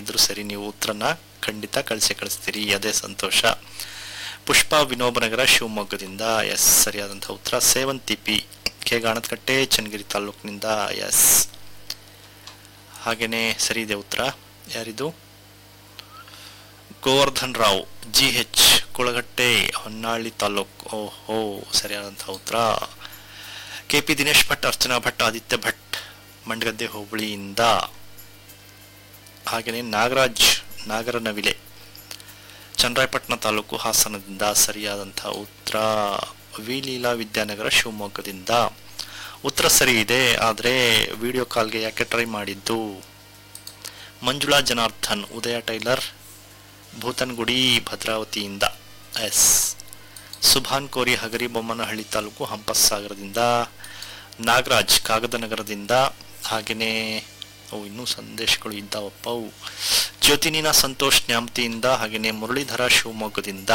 ಆದರೂ ಸರಿ ನೀವು ಉತ್ತರನ ಖಂಡಿತ ಕಳಿಸಿ ಕಳಿಸ್ತೀರಿ ಅದೇ ಸಂತೋಷ ಪುಷ್ಪ ವಿನೋಬನಗರ ಶಿವಮೊಗ್ಗದಿಂದ ಎಸ್ ಸರಿಯಾದಂಥ ಉತ್ತರ ಸೇವಂತಿ ಪಿ ಕೆ ಗಾಣದಕಟ್ಟೆ ಚನ್ನಗಿರಿ ತಾಲೂಕಿನಿಂದ ಎಸ್ ಹಾಗೇನೆ ಸರಿ ಇದೆ ಉತ್ತರ ಯಾರಿದು ಗೋವರ್ಧನ್ ರಾವ್ ಜಿ ಎಚ್ ಕುಳಗಟ್ಟೆ ಹೊನ್ನಾಳಿ ತಾಲೂಕ್ ಓಹೋ ಸರಿಯಾದಂಥ ಉತ್ತರ ಕೆ ಪಿ ದಿನೇಶ್ ಭಟ್ ಅರ್ಚನಾ ಭಟ್ ಆದಿತ್ಯ ಭಟ್ ಮಂಡಗದ್ದೆ ಹೋಬಳಿಯಿಂದ ಹಾಗೆಯೇ ನಾಗರಾಜ್ ನಾಗರನವಿಲೆ ಚನ್ನರಾಯಪಟ್ಟಣ ತಾಲೂಕು ಹಾಸನದಿಂದ ಸರಿಯಾದಂಥ ಉತ್ತರ ವಿಲೀಲಾ ವಿದ್ಯಾನಗರ ಶಿವಮೊಗ್ಗದಿಂದ ಉತ್ತರ ಸರಿ ಇದೆ ಆದರೆ ವಿಡಿಯೋ ಕಾಲ್ಗೆ ಯಾಕೆ ಟ್ರೈ ಮಾಡಿದ್ದು ಮಂಜುಳಾ ಜನಾರ್ದನ್ ಉದಯ ಟೈಲರ್ ಭೂತನ್ಗುಡಿ ಭದ್ರಾವತಿಯಿಂದ ಎಸ್ ಸುಭಾನ್ ಕೋರಿ ಹಗರಿ ಬೊಮ್ಮನಹಳ್ಳಿ ತಾಲೂಕು ಹಂಪಸಾಗರದಿಂದ ನಾಗರಾಜ್ ಕಾಗದನಗರದಿಂದ ಹಾಗೆಯೇ ಅವು ಇನ್ನೂ ಸಂದೇಶಗಳು ಇದ್ದಾವಪ್ಪ ಅವು ಜ್ಯೋತಿನಿನ ಸಂತೋಷ್ ನ್ಯಾಮತಿಯಿಂದ ಹಾಗೆಯೇ ಮುರಳೀಧರ ಶಿವಮೊಗ್ಗದಿಂದ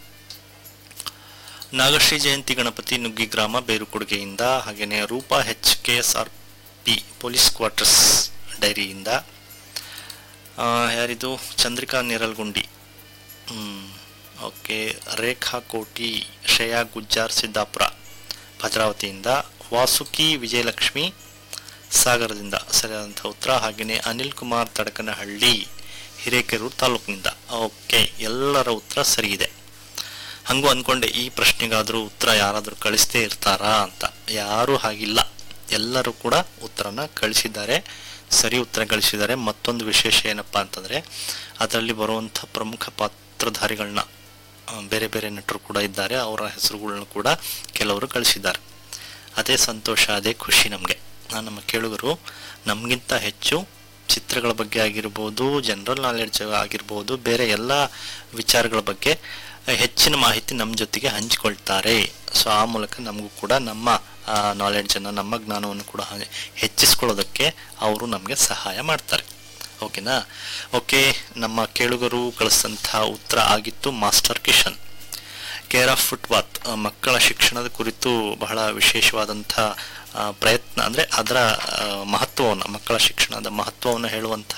ನಾಗಶ್ರೀ ಜಯಂತಿ ಗಣಪತಿ ನುಗ್ಗಿ ಗ್ರಾಮ ಬೇರುಕೊಡುಗೆಯಿಂದ ಹಾಗೆಯೇ Roopa H K S R P police quarters ಡೈರಿಯಿಂದ ಆ, ಯಾರಿದು ಚಂದ್ರಿಕಾ ನಿರಲ್ಗುಂಡಿ ಹ್ಮ್ ಓಕೆ ರೇಖಾ ಕೋಟಿ ಶ್ರೇಯಾ ಗುಜ್ಜಾರ್ ಸಿದ್ದಾಪುರ ಭದ್ರಾವತಿಯಿಂದ ವಾಸುಕಿ ವಿಜಯಲಕ್ಷ್ಮಿ ಸಾಗರದಿಂದ ಸರಿಯಾದಂಥ ಉತ್ತರ ಹಾಗೆಯೇ ಅನಿಲ್ ಕುಮಾರ್ ತಡಕನಹಳ್ಳಿ ಹಿರೇಕೆರೂರು ತಾಲೂಕಿನಿಂದ ಓಕೆ ಎಲ್ಲರ ಉತ್ತರ ಸರಿ ಇದೆ ಹಂಗೂ ಅನ್ಕೊಂಡೆ ಈ ಪ್ರಶ್ನೆಗಾದರೂ ಉತ್ತರ ಯಾರಾದರೂ ಕಳಿಸ್ತೇ ಇರ್ತಾರಾ ಅಂತ ಯಾರೂ ಹಾಗಿಲ್ಲ ಎಲ್ಲರೂ ಕೂಡ ಉತ್ತರನ ಕಳಿಸಿದ್ದಾರೆ ಸರಿ ಉತ್ತರ ಕಳಿಸಿದ್ದಾರೆ ಮತ್ತೊಂದು ವಿಶೇಷ ಏನಪ್ಪಾ ಅಂತಂದ್ರೆ ಅದರಲ್ಲಿ ಬರುವಂಥ ಪ್ರಮುಖ ಪಾತ್ರಧಾರಿಗಳನ್ನ ಆ, ಬೇರೆ ಬೇರೆ ನಟರು ಕೂಡ ಇದ್ದಾರೆ ಅವರ ಹೆಸರುಗಳನ್ನ ಕೂಡ ಕೆಲವರು ಕಳಿಸಿದ್ದಾರೆ ಅದೇ ಸಂತೋಷ ಅದೇ ಖುಷಿ ನಮಗೆ ನಮ್ಮ ಕೇಳುಗರು ನಮಗಿಂತ ಹೆಚ್ಚು ಚಿತ್ರಗಳ ಬಗ್ಗೆ ಆಗಿರ್ಬೋದು ಜನರಲ್ ನಾಲೆಡ್ಜ್ ಆಗಿರ್ಬೋದು ಬೇರೆ ಎಲ್ಲ ವಿಚಾರಗಳ ಬಗ್ಗೆ ಹೆಚ್ಚಿನ ಮಾಹಿತಿ ನಮ್ಮ ಜೊತೆಗೆ ಹಂಚಿಕೊಳ್ತಾರೆ ಸೊ ಆ ಮೂಲಕ ನಮಗೂ ಕೂಡ ನಮ್ಮ ನಾಲೆಡ್ಜನ್ನು ನಮ್ಮ ಜ್ಞಾನವನ್ನು ಕೂಡ ಹ- ಹೆಚ್ಚಿಸ್ಕೊಳ್ಳೋದಕ್ಕೆ ಅವರು ನಮಗೆ ಸಹಾಯ ಮಾಡ್ತಾರೆ ಓಕೆನಾ ಓಕೆ ನಮ್ಮ ಕೇಳುಗರು ಕಳಿಸಿದಂಥ ಉತ್ತರ ಆಗಿತ್ತು master Kishan care of footpath ಮಕ್ಕಳ ಶಿಕ್ಷಣದ ಕುರಿತು ಬಹಳ ವಿಶೇಷವಾದಂಥ ಆ, ಪ್ರಯತ್ನ ಅಂದರೆ ಅದರ ಮಹತ್ವವನ್ನು ಮಕ್ಕಳ ಶಿಕ್ಷಣದ ಮಹತ್ವವನ್ನು ಹೇಳುವಂಥ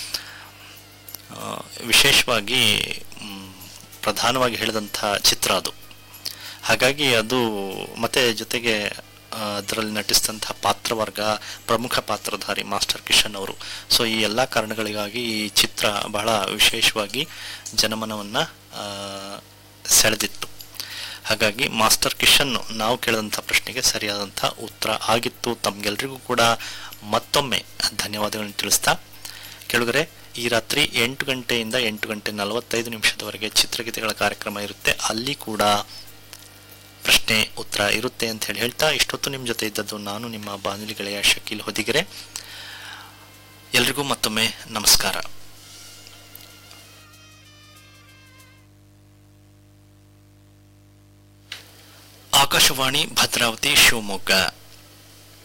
ಆ, ವಿಶೇಷವಾಗಿ ಮ್, ಪ್ರಧಾನವಾಗಿ ಹೇಳಿದಂಥ ಚಿತ್ರ ಅದು ಹಾಗಾಗಿ ಅದು ಮತ್ತೆ ಜೊತೆಗೆ ಅದರಲ್ಲಿ ನಟಿಸಿದಂತಹ ಪಾತ್ರವರ್ಗ ಪ್ರಮುಖ ಪಾತ್ರಧಾರಿ ಮಾಸ್ಟರ್ ಕಿಶನ್ ಅವರು ಸೊ ಈ ಎಲ್ಲ ಕಾರಣಗಳಿಗಾಗಿ ಈ ಚಿತ್ರ ಬಹಳ ವಿಶೇಷವಾಗಿ ಜನಮನವನ್ನು ಸೆಳೆದಿತ್ತು ಹಾಗಾಗಿ ಮಾಸ್ಟರ್ ಕಿಶನ್ ನಾವು ಕೇಳಿದಂಥ ಪ್ರಶ್ನೆಗೆ ಸರಿಯಾದಂಥ ಉತ್ತರ ಆಗಿತ್ತು ತಮಗೆಲ್ರಿಗೂ ಕೂಡ ಮತ್ತೊಮ್ಮೆ ಧನ್ಯವಾದಗಳನ್ನು ತಿಳಿಸ್ತಾ ಕೆಳಗರೆ ಈ ರಾತ್ರಿ ಎಂಟು ಗಂಟೆಯಿಂದ ಎಂಟು ಗಂಟೆ ನಲವತ್ತೈದು ನಿಮಿಷದವರೆಗೆ ಚಿತ್ರಗೀತೆಗಳ ಕಾರ್ಯಕ್ರಮ ಇರುತ್ತೆ ಅಲ್ಲಿ ಕೂಡ ಪ್ರಶ್ನೆ ಉತ್ತರ ಇರುತ್ತೆ ಅಂತ ಹೇಳಿ ಹೇಳ್ತಾ ಇಷ್ಟೊತ್ತು ನಿಮ್ಮ ಜೊತೆ ಇದ್ದದ್ದು ನಾನು ನಿಮ್ಮ ಬಾನುಲಿ ಗೆಳೆಯ ಶಕೀಲ್ ಹೊದಿಗೆರೆ ಎಲ್ರಿಗೂ ಮತ್ತೊಮ್ಮೆ ನಮಸ್ಕಾರ ಆಕಾಶವಾಣಿ ಭದ್ರಾವತಿ ಶಿವಮೊಗ್ಗ